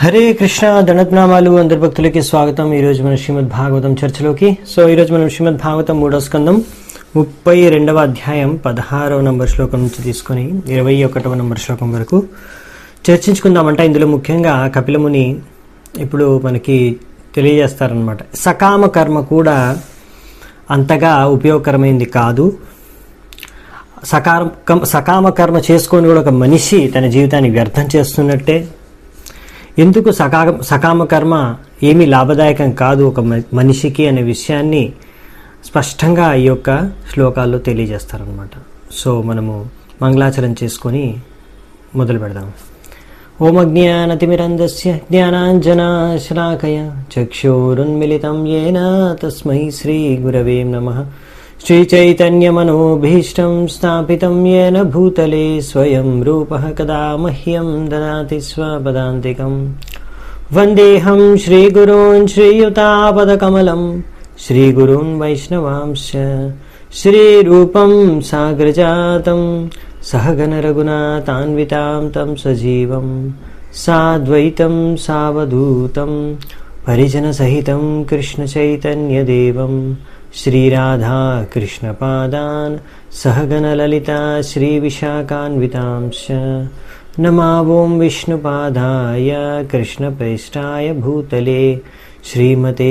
హరే కృష్ణ దండత్నామాలు అందరి భక్తులకి స్వాగతం ఈరోజు మన శ్రీమద్ భాగవతం చర్చలోకి సో ఈరోజు మనం శ్రీమద్ భాగవతం మూడో స్కందం ముప్పై రెండవ అధ్యాయం పదహారవ నంబర్ శ్లోకం నుంచి తీసుకొని ఇరవై ఒకటవ నంబర్ శ్లోకం వరకు చర్చించుకుందామంట ఇందులో ముఖ్యంగా కపిలముని ఇప్పుడు మనకి తెలియజేస్తారనమాట సకామ కర్మ కూడా అంతగా ఉపయోగకరమైంది కాదు సకామ సకామ కర్మ చేసుకొని కూడా ఒక మనిషి తన జీవితాన్ని వ్యర్థం చేస్తున్నట్టే ఎందుకు సకా సకామ కర్మ ఏమీ లాభదాయకం కాదు ఒక మ- మనిషికి అనే విషయాన్ని స్పష్టంగా ఈ యొక్క శ్లోకాల్లో తెలియజేస్తారనమాట సో మనము మంగళాచరణ చేసుకొని మొదలు పెడదాం ఓమజ్ఞానతిమిరంధస్య జ్ఞానాంజనాశలాకయ చక్షురున్మిలితం ఏన తస్మై శ్రీగురవే నమః శ్రీచైతన్యమనోభీష్టం స్థాపితం येन భూతలే స్వయం రూపः కదా మह्यं దదాతి స్వపదాంతికం వందేహం శ్రీగురూన్ శ్రీయుతాపదకమలం శ్రీగురూన్ వైష్ణవాంశ శ్రీరూపం సాగ్రజాతం सहगनरघुनाथान्वितां तं सजीवं साद्वैतं सावधूतं परिजनसहितं कृष्णचैतन्यदेवं श्रीराधा कृष्णपादान् सहगनललिता श्रीविशाखान्वितांश्च नमावों विष्णुपादाय कृष्णप्रेष्ठाय भूतले श्रीमते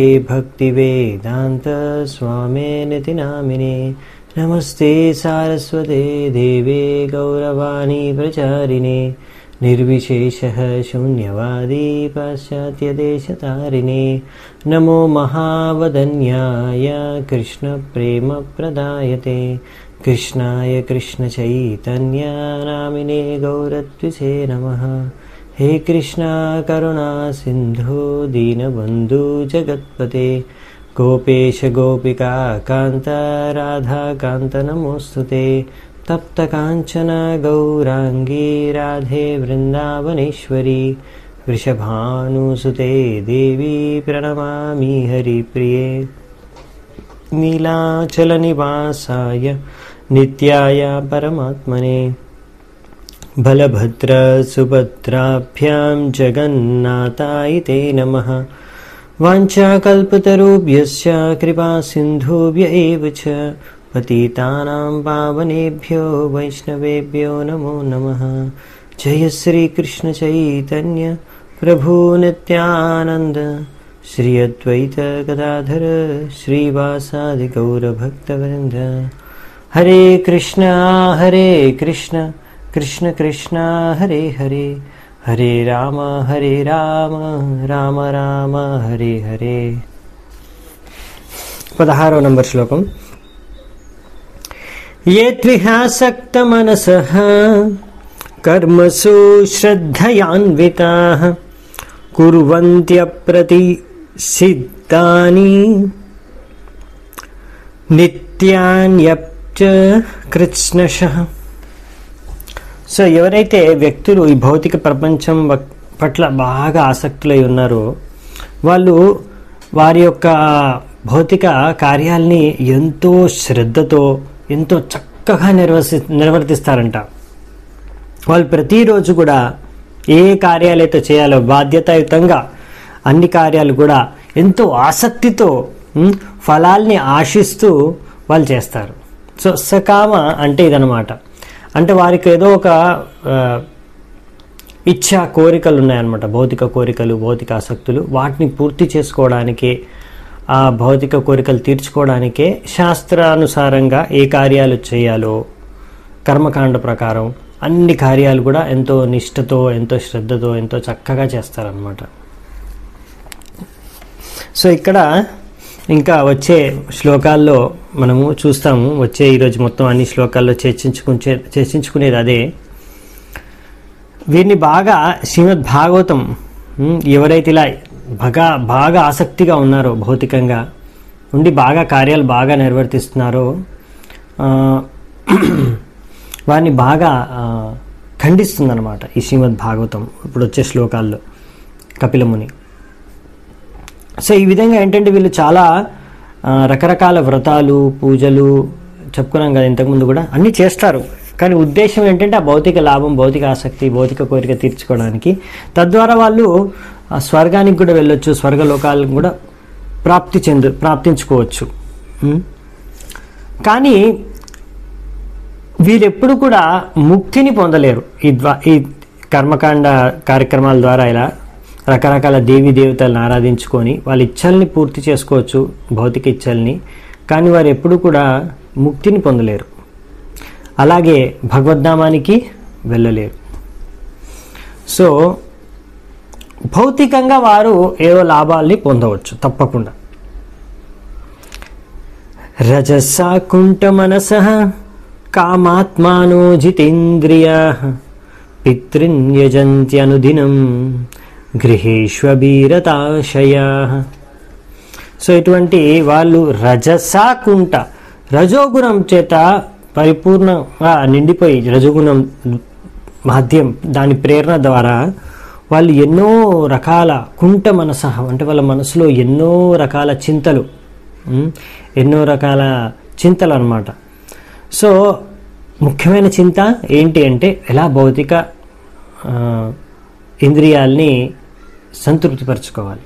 भक्तिवेदान्तस्वामिनिति नामिने नमस्ते सारस्वते देवे गौरवाणी प्रचारिणे निर्विशेषः शून्यवादी पाश्चात्यदेशतारिणे नमो महावदन्याय कृष्णप्रेमप्रदायते कृष्णाय कृष्णचैतन्यनामिने गौरद्विषे नमः हे कृष्णा करुणा सिन्धो दीनबन्धु जगत्पते गोपेश गोपिका कान्त राधाकान्त नमोऽस्तु ते तप्तकाञ्चन गौराङ्गी राधे वृन्दावनेश्वरी वृषभानुसुते देवी प्रणमामि हरिप्रिये नीलाचलनिवासाय नित्याय परमात्मने बलभद्रसुभद्राभ्यां जगन्नाथाय ते नमः वाञ्छाकल्पतरुभ्यश्च कृपासिन्धुभ्य एव च पतितानां पावनेभ्यो वैष्णवेभ्यो नमो नमः जय श्रीकृष्णचैतन्य प्रभु नित्यानन्द श्री अद्वैत गदाधर श्रीवासादिगौरभक्तवृन्द हरे कृष्ण हरे कृष्ण कृष्ण कृष्ण हरे हरे हरे राम हरे राम రామ రామ హరే హరే పదహారవ నంబర్ శ్లోకం ఏ త్విహాసక్త మనస కర్మసు శ్రద్ధయాన్వితా కుర్వంత్యప్రతి సిద్ధాని నిత్యాన్యప్చ కృత్స్నశ సో ఎవరైతే వ్యక్తులు ఈ భౌతిక ప్రపంచం వక్- పట్ల బాగా ఆసక్తులై ఉన్నారో వాళ్ళు వారి యొక్క భౌతిక కార్యాల్ని ఎంతో శ్రద్ధతో ఎంతో చక్కగా నిర్వసి నిర్వర్తిస్తారంట వాళ్ళు ప్రతిరోజు కూడా ఏ కార్యాలైతే చేయాలో బాధ్యతాయుతంగా అన్ని కార్యాలు కూడా ఎంతో ఆసక్తితో ఉమ్, ఫలాల్ని ఆశిస్తూ వాళ్ళు చేస్తారు సో సకామ అంటే ఇదనమాట అంటే వారికి ఏదో ఒక ఆ, ఇచ్చ కోరికలు ఉన్నాయన్నమాట భౌతిక కోరికలు భౌతిక ఆసక్తులు వాటిని పూర్తి చేసుకోవడానికి ఆ భౌతిక కోరికలు తీర్చుకోవడానికే శాస్త్రానుసారంగా ఏ కార్యాలు చేయాలో కర్మకాండ ప్రకారం అన్ని కార్యాలు కూడా ఎంతో నిష్ఠతో ఎంతో శ్రద్ధతో ఎంతో చక్కగా చేస్తారనమాట సో ఇక్కడ ఇంకా వచ్చే శ్లోకాల్లో మనము చూస్తాము వచ్చే ఈరోజు మొత్తం అన్ని శ్లోకాల్లో చర్చించుకుంచే చర్చించుకునేది అదే వీరిని బాగా శ్రీమద్ భాగవతం ఉమ్, ఎవరైతే ఇలా బాగా బాగా ఆసక్తిగా ఉన్నారో భౌతికంగా ఉండి బాగా కార్యాలు బాగా నిర్వర్తిస్తున్నారో ఆ, వారిని బాగా ఆ, ఖండిస్తుందన్నమాట ఈ శ్రీమద్ భాగవతం ఇప్పుడు వచ్చే శ్లోకాల్లో కపిలముని సో ఈ విధంగా ఏంటంటే వీళ్ళు చాలా ఆ, రకరకాల వ్రతాలు పూజలు చెప్పుకున్నాం కదా ఇంతకుముందు కూడా అన్నీ చేస్తారు కానీ ఉద్దేశం ఏంటంటే ఆ భౌతిక లాభం భౌతిక ఆసక్తి భౌతిక కోరిక తీర్చుకోవడానికి తద్వారా వాళ్ళు ఆ, ఆ స్వర్గానికి కూడా వెళ్ళొచ్చు స్వర్గలోకాలకు కూడా ప్రాప్తి చెందు ప్రాప్తించుకోవచ్చు ఉం? కానీ వీరెప్పుడు కూడా ముక్తిని పొందలేరు ఈ ద్వా ఈ కర్మకాండ కార్యక్రమాల ద్వారా ఇలా రకరకాల దేవీ దేవతలను ఆరాధించుకొని వాళ్ళ ఇచ్చల్ని పూర్తి చేసుకోవచ్చు భౌతిక ఇచ్చల్ని కానీ వారు ఎప్పుడు కూడా ముక్తిని పొందలేరు అలాగే భగవద్ధామానికి వెళ్ళలేరు సో భౌతికంగా వారు ఏవో లాభాల్ని పొందవచ్చు తప్పకుండా రజసా కుంఠ మనస కామాత్మానో జితేంద్రియా పితృన్ యజంత్యనుదినం గృహేష్వీరతాశయా సో ఇటువంటి వాళ్ళు రజసా కుంట రజోగుణం చేత పరిపూర్ణంగా నిండిపోయి రజోగుణం మాధ్యం దాని ప్రేరణ ద్వారా వాళ్ళు ఎన్నో రకాల కుంట మనస అంటే వాళ్ళ మనసులో ఎన్నో రకాల చింతలు ఉమ్, ఎన్నో రకాల చింతలు అన్నమాట సో ముఖ్యమైన చింత ఏంటి అంటే ఎలా భౌతిక ఆ, ఇంద్రియాల్ని సంతృప్తిపరచుకోవాలి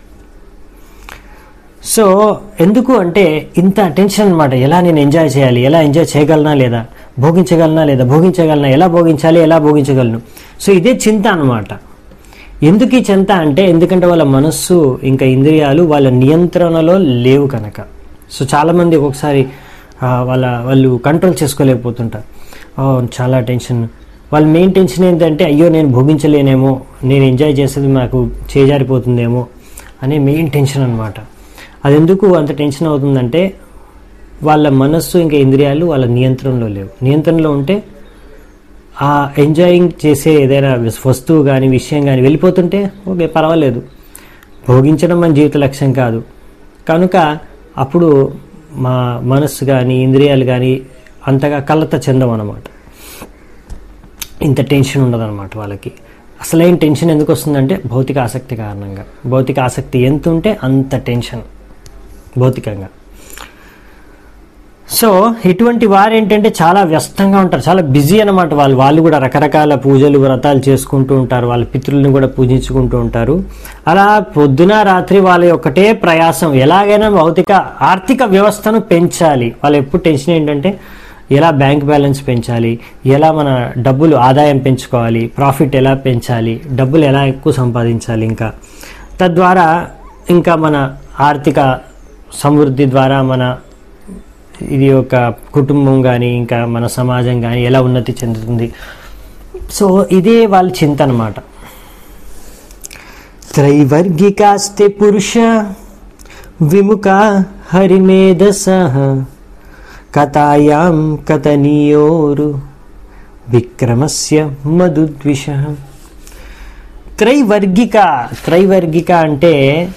సో ఎందుకు అంటే ఇంత టెన్షన్ అనమాట ఎలా నేను ఎంజాయ్ చేయాలి ఎలా ఎంజాయ్ చేయగలనా లేదా భోగించగలనా లేదా భోగించగలనా ఎలా భోగించాలి ఎలా భోగించగలను సో ఇదే చింత అనమాట ఎందుకు ఈ చింత అంటే ఎందుకంటే వాళ్ళ మనస్సు ఇంకా ఇంద్రియాలు వాళ్ళ నియంత్రణలో లేవు కనుక సో చాలామంది ఒక్కొక్కసారి ఆ, వాళ్ళ వాళ్ళు కంట్రోల్ చేసుకోలేకపోతుంటారు "ఓ, చాలా టెన్షన్ వాళ్ళ మెయిన్ టెన్షన్ ఏంటంటే అయ్యో నేను భోగించలేనేమో నేను ఎంజాయ్ చేసేది నాకు చేజారిపోతుందేమో అనే మెయిన్ టెన్షన్ అనమాట అది ఎందుకు అంత టెన్షన్ అవుతుందంటే వాళ్ళ మనస్సు ఇంకా ఇంద్రియాలు వాళ్ళ నియంత్రణలో లేవు నియంత్రణలో ఉంటే ఆ ఎంజాయింగ్ చేసే ఏదైనా వస్తువు కానీ విషయం కానీ వెళ్ళిపోతుంటే ఓకే పర్వాలేదు భోగించడం మన జీవిత లక్ష్యం కాదు కనుక అప్పుడు మా మనస్సు కానీ ఇంద్రియాలు కానీ అంతగా కలత చెందం అన్నమాట ఇంత టెన్షన్ ఉండదన్నమాట వాళ్ళకి అసలైన టెన్షన్ ఎందుకు వస్తుందంటే భౌతిక ఆసక్తి కారణంగా భౌతిక ఆసక్తి ఎంత ఉంటే అంత టెన్షన్ భౌతికంగా సో ఇటువంటి వారు ఏంటంటే చాలా వ్యస్తంగా ఉంటారు చాలా బిజీ అనమాట వాళ్ళు వాళ్ళు కూడా రకరకాల పూజలు వ్రతాలు చేసుకుంటూ ఉంటారు వాళ్ళ పితృల్ని కూడా పూజించుకుంటూ ఉంటారు అలా పొద్దున రాత్రి వాళ్ళ ఒకటే ప్రయాసం ఎలాగైనా భౌతిక ఆర్థిక వ్యవస్థను పెంచాలి వాళ్ళ ఎప్పుడు టెన్షన్ ఏంటంటే ఎలా బ్యాంక్ బ్యాలెన్స్ పెంచాలి ఎలా మన డబ్బులు ఆదాయం పెంచుకోవాలి ప్రాఫిట్ ఎలా పెంచాలి డబ్బులు ఎలా ఎక్కువ సంపాదించాలి ఇంకా తద్వారా ఇంకా మన ఆర్థిక సమృద్ధి ద్వారా మన ఇది ఒక కుటుంబం కానీ ఇంకా మన సమాజం కానీ ఎలా ఉన్నతి చెందుతుంది సో ఇదే వాళ్ళ చింత అనమాట త్రైవర్గికాస్తే పురుష విముఖ హరిమేధస కథాయాం కథనీయోరు విక్రమస్య మధుద్విష త్రైవర్గిక త్రైవర్గిక అంటే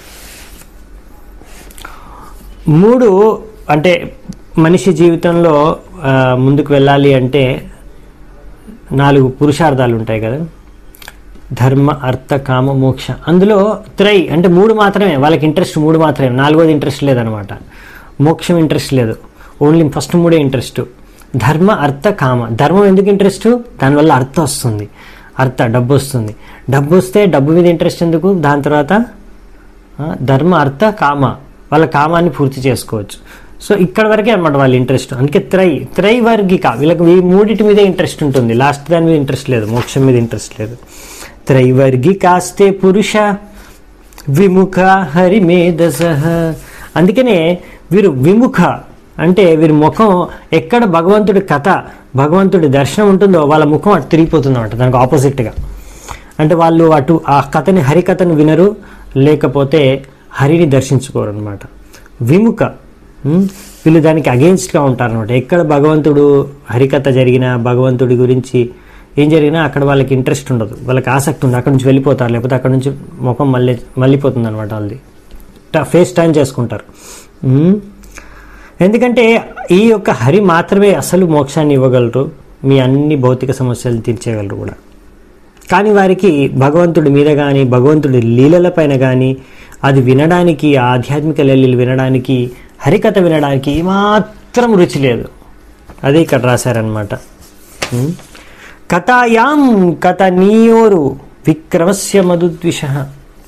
మూడు అంటే మనిషి జీవితంలో ఆ, ముందుకు వెళ్ళాలి అంటే నాలుగు పురుషార్థాలు ఉంటాయి కదా ధర్మ అర్థ కామ మోక్ష అందులో త్రై అంటే మూడు మాత్రమే వాళ్ళకి ఇంట్రెస్ట్ మూడు మాత్రమే నాలుగోది ఇంట్రెస్ట్ లేదనమాట మోక్షం ఇంట్రెస్ట్ లేదు ఓన్లీ ఫస్ట్ మూడే ఇంట్రెస్ట్ ధర్మ అర్థ కామ ధర్మం ఎందుకు ఇంట్రెస్ట్ దానివల్ల అర్థం వస్తుంది అర్థ డబ్బు వస్తుంది డబ్బు వస్తే డబ్బు మీద ఇంట్రెస్ట్ ఎందుకు దాని తర్వాత ఆ, ధర్మ అర్థ కామ వాళ్ళ కామాన్ని పూర్తి చేసుకోవచ్చు సో ఇక్కడ వరకే అనమాట వాళ్ళ ఇంట్రెస్ట్ అందుకే త్రై త్రైవర్గిక వీళ్ళకి ఈ మూడిటి మీదే ఇంట్రెస్ట్ ఉంటుంది లాస్ట్ దాని మీద ఇంట్రెస్ట్ లేదు మోక్షం మీద ఇంట్రెస్ట్ లేదు త్రైవర్గికాస్తే పురుష విముఖ హరిమేధస అందుకనే వీరు విముఖ అంటే వీరి ముఖం ఎక్కడ భగవంతుడి కథ భగవంతుడి దర్శనం ఉంటుందో వాళ్ళ ముఖం అటు తిరిగిపోతుంది అనమాట దానికి ఆపోజిట్గా అంటే వాళ్ళు అటు ఆ కథని హరికథను వినరు లేకపోతే హరిని దర్శించుకోరు అనమాట విముఖ ఉమ్, వీళ్ళు దానికి అగేన్స్ట్గా ఉంటారనమాట ఎక్కడ భగవంతుడు హరికథ జరిగినా భగవంతుడి గురించి ఏం జరిగినా అక్కడ వాళ్ళకి ఇంట్రెస్ట్ ఉండదు వాళ్ళకి ఆసక్తి ఉండదు అక్కడ నుంచి వెళ్ళిపోతారు లేకపోతే అక్కడ నుంచి ముఖం మళ్ళీ మళ్ళీపోతుంది అనమాట వాళ్ళది ట- ఫేస్ టర్న్ చేసుకుంటారు ఉమ్. ఎందుకంటే ఈ యొక్క హరి మాత్రమే అసలు మోక్షాన్ని ఇవ్వగలరు మీ అన్ని భౌతిక సమస్యలు తీర్చేయగలరు కూడా కానీ వారికి భగవంతుడి మీద కానీ భగవంతుడి లీలల పైన కానీ అది వినడానికి ఆ ఆధ్యాత్మిక లీలలు వినడానికి హరికథ వినడానికి ఏమాత్రం రుచి లేదు అదే ఇక్కడ రాశారనమాట ఉమ్. కథాయాం కథ నీయోరు విక్రమస్య మధుద్విష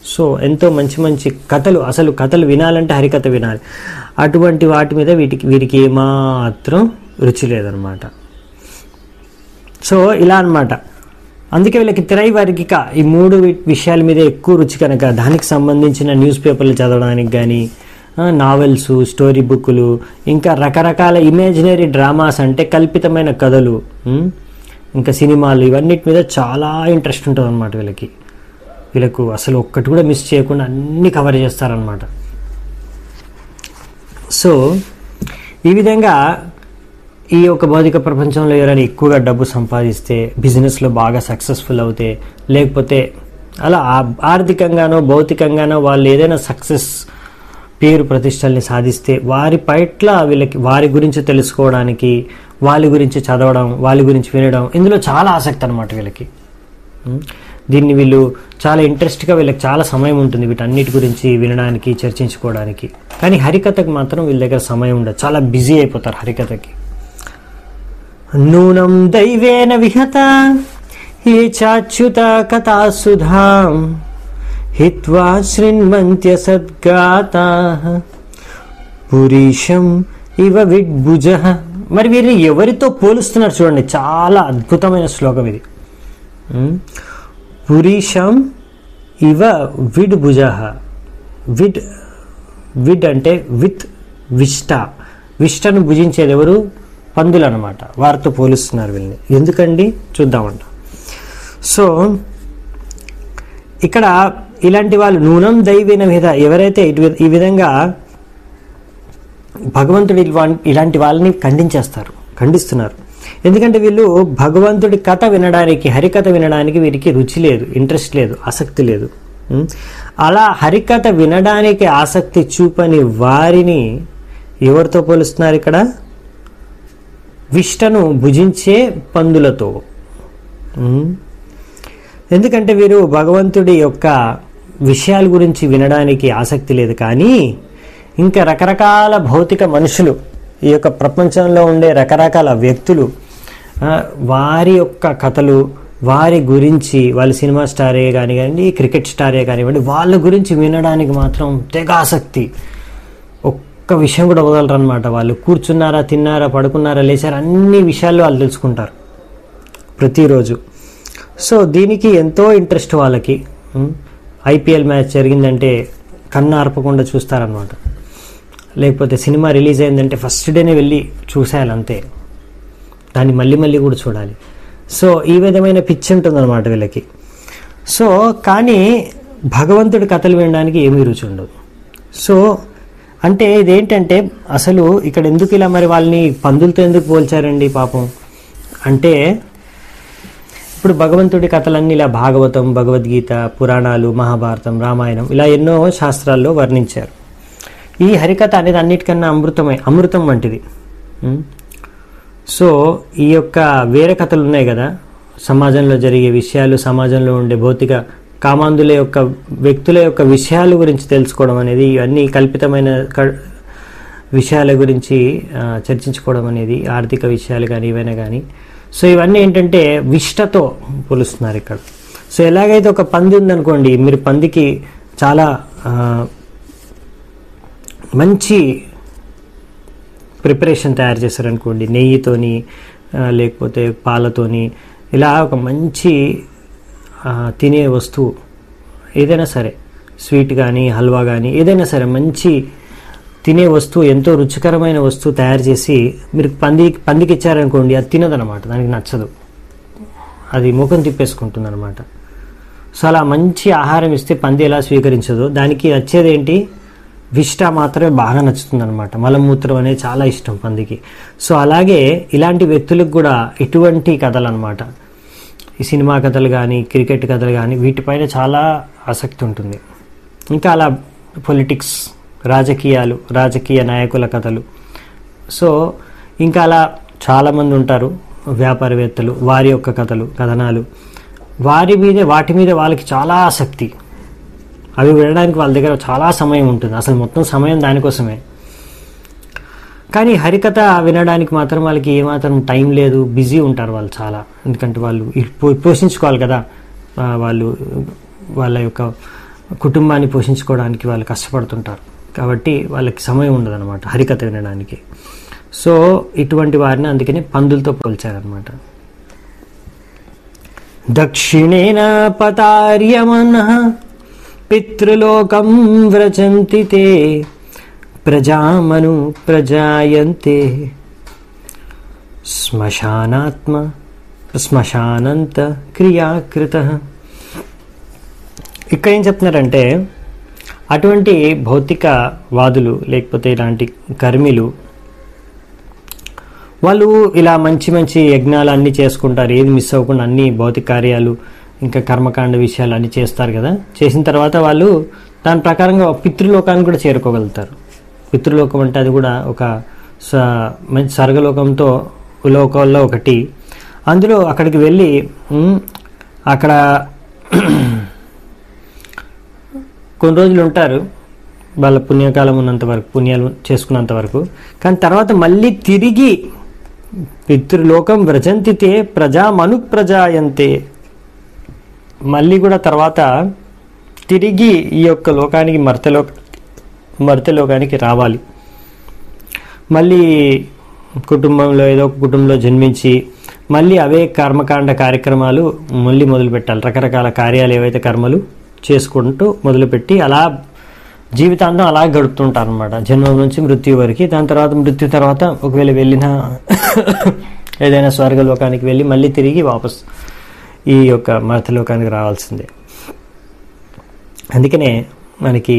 సో ఎంతో మంచి మంచి కథలు అసలు కథలు వినాలంటే హరికథ వినాలి అటువంటి వాటి మీద వీటికి వీరికి ఏమాత్రం రుచి లేదనమాట సో ఇలా అన్నమాట అందుకే వీళ్ళకి తిరై వారికి ఈ మూడు వి- విషయాల మీద ఎక్కువ రుచి కనుక దానికి సంబంధించిన న్యూస్ పేపర్లు చదవడానికి కానీ నావెల్స్ స్టోరీ బుక్లు ఇంకా రకరకాల ఇమేజినరీ డ్రామాస్ అంటే కల్పితమైన కథలు ఉమ్, ఇంకా సినిమాలు ఇవన్నిటి మీద చాలా ఇంట్రెస్ట్ ఉంటుంది అనమాట వీళ్ళకి వీళ్ళకు అసలు ఒక్కటి కూడా మిస్ చేయకుండా అన్ని కవర్ చేస్తారనమాట సో ఈ విధంగా ఈ యొక్క భౌతిక ప్రపంచంలో ఎవరైనా ఎక్కువగా డబ్బు సంపాదిస్తే బిజినెస్లో బాగా సక్సెస్ఫుల్ అవుతే లేకపోతే అలా ఆ- ఆర్థికంగానో భౌతికంగానో వాళ్ళు ఏదైనా సక్సెస్ పేరు ప్రతిష్టల్ని సాధిస్తే వారి పట్ల వీళ్ళకి వారి గురించి తెలుసుకోవడానికి వాళ్ళ గురించి చదవడం వాళ్ళ గురించి వినడం ఇందులో చాలా ఆసక్తి అనమాట వీళ్ళకి ఉం? దీన్ని వీళ్ళు చాలా ఇంట్రెస్ట్గా వీళ్ళకి చాలా సమయం ఉంటుంది వీటన్నిటి గురించి వినడానికి చర్చించుకోవడానికి కానీ హరికథకు మాత్రం వీళ్ళ దగ్గర సమయం ఉండదు చాలా బిజీ అయిపోతారు హరికథకి నూనం దైవేన విహత ఏ చాచ్యుత కథా సుధాం హిత్వా శృణ్వంత్య సద్గాతా పురీషం ఇవ విడ్భుజ మరి వీరిని ఎవరితో పోలుస్తున్నారు చూడండి చాలా అద్భుతమైన శ్లోకం ఇది ఉమ్. పురీషం ఇవ విడ్ భుజ విడ్ విడ్ అంటే విత్ విష్ట విష్టను భుజించేది ఎవరు పందులు అనమాట వారితో పోలుస్తున్నారు వీళ్ళని ఎందుకండి చూద్దామంట సో ఇక్కడ ఇలాంటి వాళ్ళు నూనం దైవీన మీద ఎవరైతే ఇటు- ఈ విధంగా భగవంతుడు ఇల్వా- ఇలాంటి వాళ్ళని ఖండించేస్తారు ఖండిస్తున్నారు ఎందుకంటే వీళ్ళు భగవంతుడి కథ వినడానికి హరికథ వినడానికి వీరికి రుచి లేదు ఇంట్రెస్ట్ లేదు ఆసక్తి లేదు ఉం? అలా హరికథ వినడానికి ఆసక్తి చూపని వారిని ఎవరితో పోలుస్తున్నారు ఇక్కడ విష్టను భుజించే పందులతో ఉం? ఎందుకంటే వీరు భగవంతుడి యొక్క విషయాల గురించి వినడానికి ఆసక్తి లేదు కానీ ఇంకా రకరకాల భౌతిక మనుషులు ఈ యొక్క ప్రపంచంలో ఉండే రకరకాల వ్యక్తులు ఆ, వారి యొక్క కథలు వారి గురించి వాళ్ళ సినిమా స్టారే కానివ్వండి క్రికెట్ స్టారే కానివ్వండి వాళ్ళ గురించి వినడానికి మాత్రం తెగ ఆసక్తి ఒక్క విషయం కూడా వదలరు అనమాట వాళ్ళు కూర్చున్నారా తిన్నారా పడుకున్నారా లేచారా అన్ని విషయాలు వాళ్ళు తెలుసుకుంటారు ప్రతిరోజు సో దీనికి ఎంతో ఇంట్రెస్ట్ వాళ్ళకి ఐపీఎల్ మ్యాచ్ జరిగిందంటే కన్ను ఆర్పకుండా చూస్తారనమాట లేకపోతే సినిమా రిలీజ్ అయిందంటే ఫస్ట్ డేనే వెళ్ళి చూసేయాలి అంతే దాన్ని మళ్ళీ మళ్ళీ కూడా చూడాలి సో ఈ విధమైన పిచ్చి ఉంటుందన్నమాట వీళ్ళకి సో కానీ భగవంతుడి కథలు వినడానికి ఏమీ రుచి ఉండదు సో అంటే ఇదేంటంటే అసలు ఇక్కడ ఎందుకు ఇలా మరి వాళ్ళని పందులతో ఎందుకు పోల్చారండి పాపం అంటే ఇప్పుడు భగవంతుడి కథలన్నీ ఇలా భాగవతం భగవద్గీత పురాణాలు మహాభారతం రామాయణం ఇలా ఎన్నో శాస్త్రాల్లో వర్ణించారు ఈ హరికథ అనేది అన్నిటికన్నా అమృతమై అమృతం వంటిది ఉం? సో ఈ యొక్క వేరే కథలు ఉన్నాయి కదా సమాజంలో జరిగే విషయాలు సమాజంలో ఉండే భౌతిక కామాంధుల యొక్క వ్యక్తుల యొక్క విషయాల గురించి తెలుసుకోవడం అనేది ఇవన్నీ కల్పితమైన క- విషయాల గురించి ఆ, చర్చించుకోవడం అనేది ఆర్థిక విషయాలు కానీ ఏవైనా కానీ సో ఇవన్నీ ఏంటంటే విష్టతో పోలుస్తున్నారు ఇక్కడ సో ఎలాగైతే ఒక పంది ఉందనుకోండి మీరు పందికి చాలా ఆ, మంచి ప్రిపరేషన్ తయారు చేశారనుకోండి నెయ్యితోని ఆ, లేకపోతే పాలతోని ఇలా ఒక మంచి ఆ, తినే వస్తువు ఏదైనా సరే స్వీట్ కానీ హల్వా కానీ ఏదైనా సరే మంచి తినే వస్తువు ఎంతో రుచికరమైన వస్తువు తయారు చేసి మీరు పంది పందికి ఇచ్చారనుకోండి అది తినదనమాట దానికి నచ్చదు అది ముఖం తిప్పేసుకుంటుంది అనమాట సో అలా మంచి ఆహారం ఇస్తే పంది ఎలా స్వీకరించదో దానికి నచ్చేది ఏంటి విష్ట మాత్రమే బాగా నచ్చుతుంది అనమాట మలమూత్రం అనేది చాలా ఇష్టం పందికి సో అలాగే ఇలాంటి వ్యక్తులకు కూడా ఇటువంటి కథలు అనమాట ఈ సినిమా కథలు కానీ క్రికెట్ కథలు కానీ వీటిపైన చాలా ఆసక్తి ఉంటుంది ఇంకా అలా పొలిటిక్స్ రాజకీయాలు రాజకీయ నాయకుల కథలు సో ఇంకా అలా చాలామంది ఉంటారు వ్యాపారవేత్తలు వారి యొక్క కథలు కథనాలు వారి మీద వాటి మీద వాళ్ళకి చాలా ఆసక్తి అవి వినడానికి వాళ్ళ దగ్గర చాలా సమయం ఉంటుంది అసలు మొత్తం సమయం దానికోసమే కానీ హరికథ వినడానికి మాత్రం వాళ్ళకి ఏమాత్రం టైం లేదు బిజీ ఉంటారు వాళ్ళు చాలా ఎందుకంటే వాళ్ళు ఇ- పో- పోషించుకోవాలి కదా ఆ, వాళ్ళు వాళ్ళ యొక్క కుటుంబాన్ని పోషించుకోవడానికి వాళ్ళు కష్టపడుతుంటారు కాబట్టి వాళ్ళకి సమయం ఉండదన్నమాట హరికథ వినడానికి సో ఇటువంటి వారిని అందుకని పందులతో పోల్చారనమాట దక్షిణేన పతార్యమన పితృలోకం వ్రజంతి తే ప్రజామను ప్రజాయంతే శ్మశానాత్మ శ్మశానంత క్రియాకృత ఇక్కడ ఏం చెప్తున్నారంటే అటువంటి భౌతిక వాదులు లేకపోతే ఇలాంటి కర్మిలు వాళ్ళు ఇలా మంచి మంచి యజ్ఞాలు అన్నీ చేసుకుంటారు ఏది మిస్ అవ్వకుండా అన్ని భౌతిక కార్యాలు ఇంకా కర్మకాండ విషయాలు అన్నీ చేస్తారు కదా చేసిన తర్వాత వాళ్ళు దాని ప్రకారంగా పితృలోకాన్ని కూడా చేరుకోగలుగుతారు పితృలోకం అంటే అది కూడా ఒక స- మంచి స్వర్గలోకంతో లోకాల్లో ఒకటి అందులో అక్కడికి వెళ్ళి ఉమ్, అక్కడ కొన్ని రోజులు ఉంటారు వాళ్ళ పుణ్యకాలం ఉన్నంత వరకు పుణ్యాలు చేసుకున్నంత వరకు కానీ తర్వాత మళ్ళీ తిరిగి పితృలోకం వ్రజంతితే ప్రజా మను ప్రజాయంతే మళ్ళీ కూడా తర్వాత తిరిగి ఈ యొక్క లోకానికి మర్తలో మర్తలోకానికి రావాలి మళ్ళీ కుటుంబంలో ఏదో ఒక కుటుంబంలో జన్మించి మళ్ళీ అవే కర్మకాండ కార్యక్రమాలు మళ్ళీ మొదలు పెట్టాలి రకరకాల కార్యాలు ఏవైతే కర్మలు చేసుకుంటూ మొదలుపెట్టి అలా జీవితాంతం అలా గడుపుతుంటారు అనమాట జన్మం నుంచి మృత్యు వరకు దాని తర్వాత మృత్యు తర్వాత ఒకవేళ వెళ్ళిన ఏదైనా స్వర్గలోకానికి వెళ్ళి మళ్ళీ తిరిగి వాపస్ ఈ యొక్క మరతలోకానికి రావాల్సిందే అందుకనే మనకి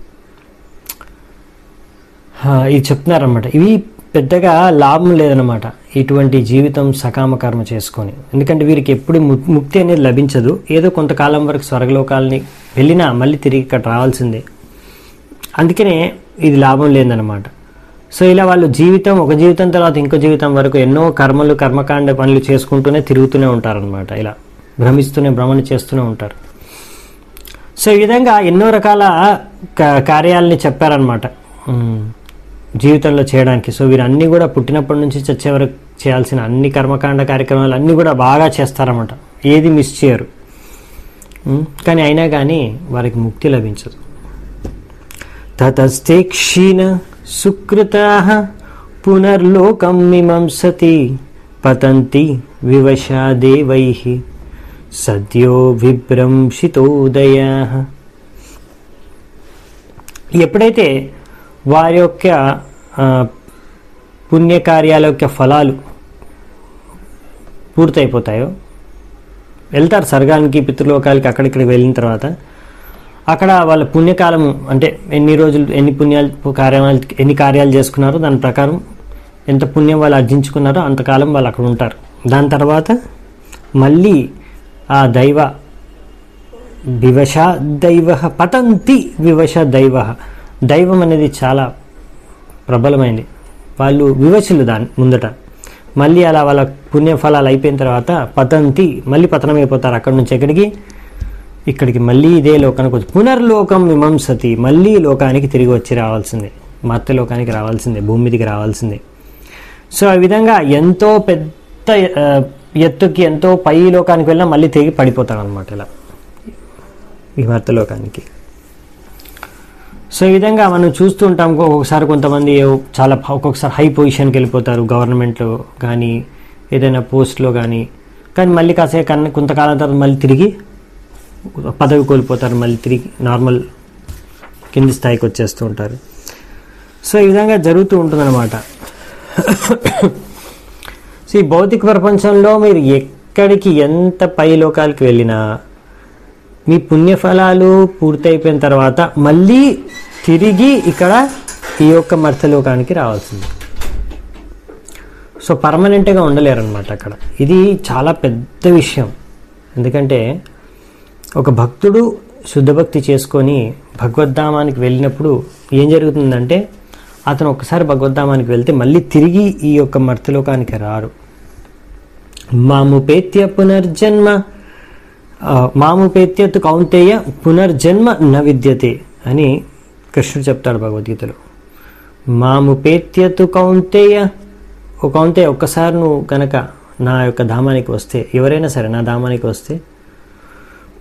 ఆ, ఇది చెప్తున్నారన్నమాట ఇవి పెద్దగా లాభం లేదనమాట ఇటువంటి జీవితం సకామ కర్మ చేసుకొని ఎందుకంటే వీరికి ఎప్పుడు ము- ముక్తి అనేది లభించదు ఏదో కొంతకాలం వరకు స్వర్గలోకాలని వెళ్ళినా మళ్ళీ తిరిగి ఇక్కడ రావాల్సిందే అందుకనే ఇది లాభం లేదనమాట సో ఇలా వాళ్ళు జీవితం ఒక జీవితం తర్వాత ఇంకో జీవితం వరకు ఎన్నో కర్మలు కర్మకాండ పనులు చేసుకుంటూనే తిరుగుతూనే ఉంటారనమాట ఇలా భ్రమిస్తూనే భ్రమణ చేస్తూనే ఉంటారు సో ఈ విధంగా ఎన్నో రకాల క- కార్యాలని చెప్పారనమాట ఉమ్, జీవితంలో చేయడానికి సో వీరన్నీ కూడా పుట్టినప్పటి నుంచి చచ్చే వరకు చేయాల్సిన అన్ని కర్మకాండ కార్యక్రమాలు అన్నీ కూడా బాగా చేస్తారన్నమాట ఏది మిస్ చేయరు ఉమ్, కానీ అయినా కానీ వారికి ముక్తి లభించదు తతస్తే క్షీణ సుకృతా పునర్లోకం మిమంసతి పతంతి వివశా దేవై సద్యో విభ్రంశితోదయా ఎప్పుడైతే వారి యొక్క ఆ, పుణ్యకార్యాల యొక్క ఫలాలు పూర్తయిపోతాయో వెళ్తారు స్వర్గానికి పితృలోకాలకి అక్కడిక్కడికి వెళ్ళిన తర్వాత అక్కడ వాళ్ళ పుణ్యకాలము అంటే ఎన్ని రోజులు ఎన్ని పుణ్యాలు కార్యాలు ఎన్ని కార్యాలు చేసుకున్నారో దాని ప్రకారం ఎంత పుణ్యం వాళ్ళు ఆర్జించుకున్నారో అంతకాలం వాళ్ళు అక్కడ ఉంటారు దాని తర్వాత మళ్ళీ ఆ దైవ వివశ దైవ పతంతి వివశ దైవ దైవం అనేది చాలా ప్రబలమైంది వాళ్ళు వివశులు దాని ముందట మళ్ళీ అలా వాళ్ళ పుణ్యఫలాలు అయిపోయిన తర్వాత పతంతి మళ్ళీ పతనం అయిపోతారు అక్కడి నుంచి ఎక్కడికి ఇక్కడికి మళ్ళీ ఇదే లోకానికి వచ్చి పునర్లోకం విమంసతి మళ్ళీ లోకానికి తిరిగి వచ్చి రావాల్సిందే మత్త లోకానికి రావాల్సిందే భూమి మీదకి రావాల్సిందే సో ఆ విధంగా ఎంతో పెద్ద ఆ, ఎత్తుకి ఎంతో పై లోకానికి వెళ్ళినా మళ్ళీ తిరిగి పడిపోతాడు అనమాట ఇలా ఈ మత్త లోకానికి సో ఈ విధంగా మనం చూస్తూ ఉంటాం ఒక్కొక్కసారి కొంతమంది ఏవో చాలా ప- ఒక్కొక్కసారి హై పొజిషన్కి వెళ్ళిపోతారు గవర్నమెంట్లో కానీ ఏదైనా పోస్ట్లో కానీ కానీ మళ్ళీ కాసేపు కన్నా కొంతకాలం తర్వాత మళ్ళీ తిరిగి పదవి కోల్పోతారు మళ్ళీ తిరిగి నార్మల్ కింది స్థాయికి వచ్చేస్తూ ఉంటారు సో ఈ విధంగా జరుగుతూ ఉంటుందన్నమాట సో ఈ భౌతిక ప్రపంచంలో మీరు ఎక్కడికి ఎంత పై లోకాలకి వెళ్ళినా మీ పుణ్యఫలాలు పూర్తయిపోయిన తర్వాత మళ్ళీ తిరిగి ఇక్కడ ఈ యొక్క మర్తలోకానికి రావాల్సింది సో పర్మనెంట్గా ఉండలేరన్నమాట అక్కడ ఇది చాలా పెద్ద విషయం ఎందుకంటే ఒక భక్తుడు శుద్ధభక్తి చేసుకొని భగవద్ధామానికి వెళ్ళినప్పుడు ఏం జరుగుతుందంటే అతను ఒకసారి భగవద్ధామానికి వెళ్తే మళ్ళీ తిరిగి ఈ యొక్క మర్తలోకానికి రారు మాముపేత్య పునర్జన్మ ఆ, మాముపేత్యత్ కౌంతేయ పునర్జన్మ న విద్యతే అని కృష్ణుడు చెప్తాడు భగవద్గీతలో మాముపేత్యతు కౌంతేయ ఓ కౌంతేయ ఒక్కసారి నువ్వు కనుక నా యొక్క ధామానికి వస్తే ఎవరైనా సరే నా ధామానికి వస్తే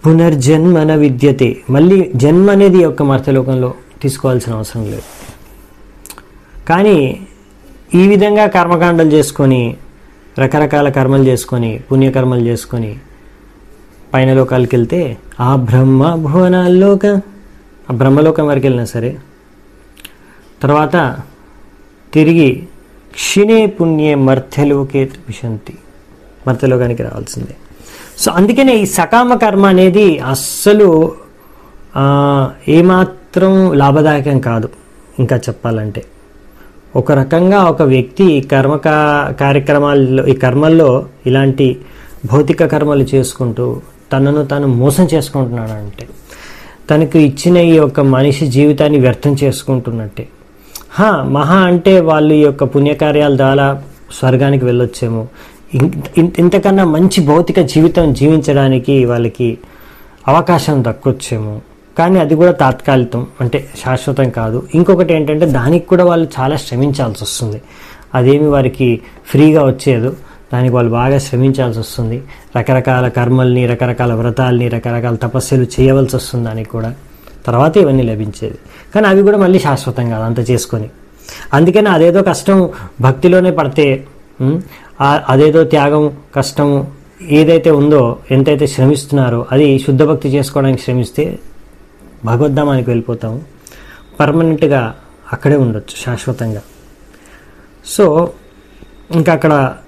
పునర్జన్మన విద్యతే మళ్ళీ జన్మ అనేది ఈ యొక్క మర్తలోకంలో తీసుకోవాల్సిన అవసరం లేదు కానీ ఈ విధంగా కర్మకాండలు చేసుకొని రకరకాల కర్మలు చేసుకొని పుణ్యకర్మలు చేసుకొని పైన లోకాలకు వెళ్తే ఆ బ్రహ్మ భువనాల్లోక ఆ బ్రహ్మలోకం వరకు వెళ్ళినా సరే తర్వాత తిరిగి క్షిణే పుణ్యే మర్త్యలోకే విశంతి మర్త్యలోకానికి రావాల్సిందే సో అందుకనే ఈ సకామ కర్మ అనేది అస్సలు ఆ, ఏమాత్రం లాభదాయకం కాదు ఇంకా చెప్పాలంటే ఒక రకంగా ఒక వ్యక్తి కర్మ కా- కార్యక్రమాల్లో ఈ కర్మల్లో ఇలాంటి భౌతిక కర్మలు చేసుకుంటూ తనను తాను మోసం చేసుకుంటున్నాడు అంటే తనకు ఇచ్చిన ఈ యొక్క మనిషి జీవితాన్ని వ్యర్థం చేసుకుంటున్నట్టే హా మహా అంటే వాళ్ళు ఈ యొక్క పుణ్యకార్యాల ద్వారా స్వర్గానికి వెళ్ళొచ్చేమో ఇం- ఇం- ఇంతకన్నా మంచి భౌతిక జీవితం జీవించడానికి వాళ్ళకి అవకాశం దక్కొచ్చేమో కానీ అది కూడా తాత్కాలికం అంటే శాశ్వతం కాదు ఇంకొకటి ఏంటంటే దానికి కూడా వాళ్ళు చాలా శ్రమించాల్సి వస్తుంది అదేమి వారికి ఫ్రీగా వచ్చేదో దానికి వాళ్ళు బాగా శ్రమించాల్సి వస్తుంది రకరకాల కర్మల్ని రకరకాల వ్రతాల్ని రకరకాల తపస్సులు చేయవలసి వస్తుంది దానికి కూడా తర్వాత ఇవన్నీ లభించేది కానీ అవి కూడా మళ్ళీ శాశ్వతం కాదు అంత చేసుకొని అందుకని అదేదో కష్టం భక్తిలోనే పడితే ఉమ్, ఆ- అదేదో త్యాగం కష్టం ఏదైతే ఉందో ఎంతైతే శ్రమిస్తున్నారో అది శుద్ధ భక్తి చేసుకోవడానికి శ్రమిస్తే భగవద్ధామానికి వెళ్ళిపోతాము పర్మనెంట్గా అక్కడే ఉండొచ్చు శాశ్వతంగా సో ఇంకా అక్కడ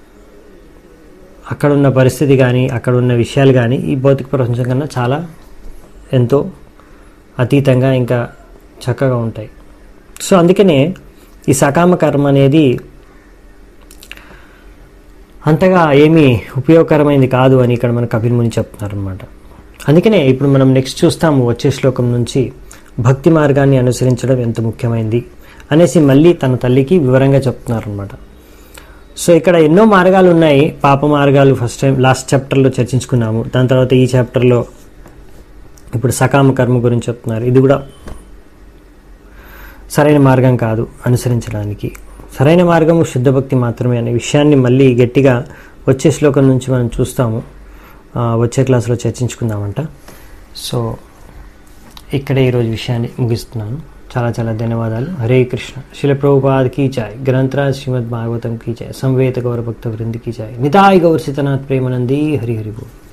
అక్కడ ఉన్న పరిస్థితి కానీ అక్కడ ఉన్న విషయాలు కానీ ఈ భౌతిక ప్రపంచం కన్నా చాలా ఎంతో అతీతంగా ఇంకా చక్కగా ఉంటాయి సో అందుకనే ఈ సకామ కర్మ అనేది అంతగా ఏమీ ఉపయోగకరమైనది కాదు అని ఇక్కడ మన కపిల్ ముని చెప్తున్నారు అనమాట అందుకనే ఇప్పుడు మనం నెక్స్ట్ చూస్తాము వచ్చే శ్లోకం నుంచి భక్తి మార్గాన్ని అనుసరించడం ఎంత ముఖ్యమైంది అనేసి మళ్ళీ తన తల్లికి వివరంగా చెప్తున్నారు అనమాట సో ఇక్కడ ఎన్నో మార్గాలు ఉన్నాయి పాప మార్గాలు ఫస్ట్ టైం లాస్ట్ చాప్టర్లో చర్చించుకున్నాము దాని తర్వాత ఈ చాప్టర్లో ఇప్పుడు సకామ కర్మ గురించి చెప్తున్నారు ఇది కూడా సరైన మార్గం కాదు అనుసరించడానికి సరైన మార్గము శుద్ధ భక్తి మాత్రమే అనే విషయాన్ని మళ్ళీ గట్టిగా వచ్చే శ్లోకం నుంచి మనం చూస్తాము ఆ, వచ్చే క్లాసులో చర్చించుకుందామంట సో ఇక్కడే ఈరోజు విషయాన్ని ముగిస్తున్నాను చాలా చాలా ధన్యవాదాలు హరే కృష్ణ శిల ప్రభుపాద్ కీ జాయ్ గ్రంథరాజ్ శ్రీమద్ భాగవతం కీ జాయ్ సంవేత గౌర భక్త వృంది కీ జాయ్ నితాయ్ గౌర్ సితనాథ్ ప్రేమనంది హరి హరి బోల్